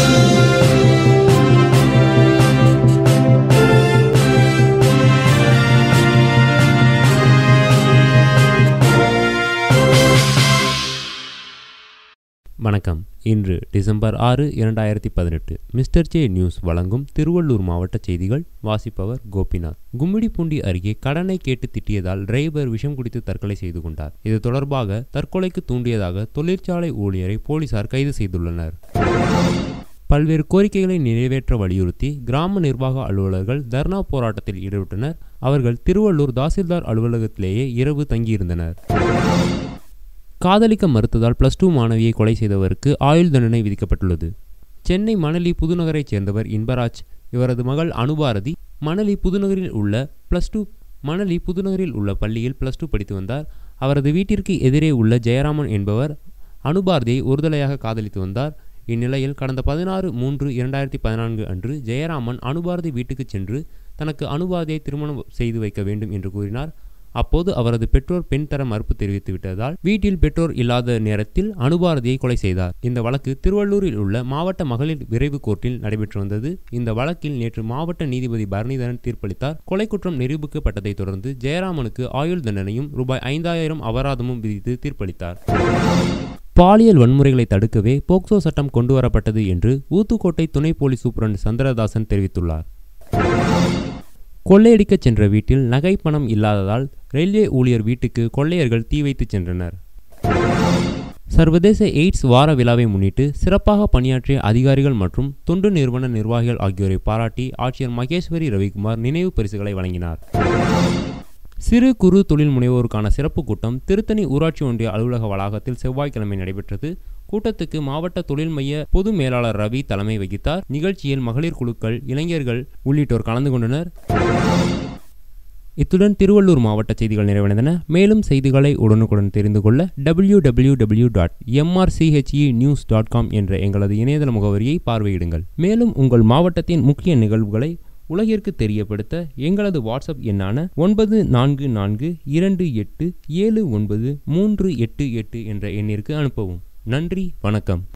வணக்கம் இன்று டிசம்பர் ஆறு இரண்டாயிரத்தி பதினெட்டு மிஸ்டர் ஜே நியூஸ் வழங்கும் திருவள்ளூர் மாவட்ட செய்திகள் வாசிப்பவர் கோபிநாத் கும்மிடிப்பூண்டி அருகே கடனை கேட்டு திட்டியதால் டிரைவர் விஷம் குடித்து தற்கொலை செய்து கொண்டார் இது தொடர்பாக தற்கொலைக்கு தூண்டியதாக தொழிற்சாலை ஊழியரை போலீசார் கைது செய்துள்ளனர் பல்வேறு கோரிக்கைகளை நிறைவேற்ற வலியுறுத்தி கிராம நிர்வாக அலுவலர்கள் தர்ணா போராட்டத்தில் ஈடுபட்டனர் அவர்கள் திருவள்ளூர் தாசில்தார் அலுவலகத்திலேயே இரவு தங்கியிருந்தனர் காதலிக்க மறுத்ததால் பிளஸ் டூ மாணவியை கொலை செய்தவருக்கு ஆயுள் தண்டனை விதிக்கப்பட்டுள்ளது சென்னை மணலி புதுநகரைச் சேர்ந்தவர் இன்பராஜ் இவரது மகள் அனுபாரதி மணலி புதுநகரில் உள்ள பிளஸ் டூ மணலி புதுநகரில் உள்ள பள்ளியில் பிளஸ் டூ படித்து வந்தார் அவரது வீட்டிற்கு எதிரே உள்ள ஜெயராமன் என்பவர் அனுபாரதியை ஒருதலையாக காதலித்து வந்தார் இந்நிலையில் கடந்த பதினாறு மூன்று இரண்டாயிரத்தி பதினான்கு அன்று ஜெயராமன் அனுபாரதி வீட்டுக்கு சென்று தனக்கு அனுபாரதியை திருமணம் செய்து வைக்க வேண்டும் என்று கூறினார் அப்போது அவரது பெற்றோர் பெண் தர மறுப்பு தெரிவித்து விட்டதால் வீட்டில் பெற்றோர் இல்லாத நேரத்தில் அனுபாரதியை கொலை செய்தார் இந்த வழக்கு திருவள்ளூரில் உள்ள மாவட்ட மகளிர் விரைவு கோர்ட்டில் நடைபெற்று வந்தது இந்த வழக்கில் நேற்று மாவட்ட நீதிபதி பரணிதரன் தீர்ப்பளித்தார் கொலை குற்றம் நிரூபிக்கப்பட்டதை தொடர்ந்து ஜெயராமனுக்கு ஆயுள் தண்டனையும் ரூபாய் ஐந்தாயிரம் அபராதமும் விதித்து தீர்ப்பளித்தார் பாலியல் வன்முறைகளை தடுக்கவே போக்சோ சட்டம் கொண்டுவரப்பட்டது என்று ஊத்துக்கோட்டை துணை போலீஸ் சூப்பரண்ட் சந்திரதாசன் தெரிவித்துள்ளார் கொள்ளையடிக்கச் சென்ற வீட்டில் நகை பணம் இல்லாததால் ரயில்வே ஊழியர் வீட்டுக்கு கொள்ளையர்கள் தீ வைத்து சென்றனர் சர்வதேச எய்ட்ஸ் வார விழாவை முன்னிட்டு சிறப்பாக பணியாற்றிய அதிகாரிகள் மற்றும் தொண்டு நிறுவன நிர்வாகிகள் ஆகியோரை பாராட்டி ஆட்சியர் மகேஸ்வரி ரவிக்குமார் நினைவு பரிசுகளை வழங்கினார் சிறு குறு தொழில் முனைவோருக்கான சிறப்பு கூட்டம் திருத்தணி ஊராட்சி ஒன்றிய அலுவலக வளாகத்தில் செவ்வாய்க்கிழமை நடைபெற்றது கூட்டத்துக்கு மாவட்ட தொழில் மைய பொது மேலாளர் ரவி தலைமை வகித்தார் நிகழ்ச்சியில் மகளிர் குழுக்கள் இளைஞர்கள் உள்ளிட்டோர் கலந்து கொண்டனர் இத்துடன் திருவள்ளூர் மாவட்ட செய்திகள் நிறைவடைந்தன மேலும் செய்திகளை உடனுக்குடன் தெரிந்து கொள்ள W W W dot MRCHE news dot com என்ற எங்களது இணையதள முகவரியை பார்வையிடுங்கள் மேலும் உங்கள் மாவட்டத்தின் முக்கிய நிகழ்வுகளை உலகிற்கு தெரியப்படுத்த எங்களது வாட்ஸ்அப் எண்ணான ஒன்பது நான்கு நான்கு இரண்டு எட்டு ஏழு ஒன்பது மூன்று எட்டு எட்டு என்ற எண்ணிற்கு அனுப்பவும் நன்றி வணக்கம்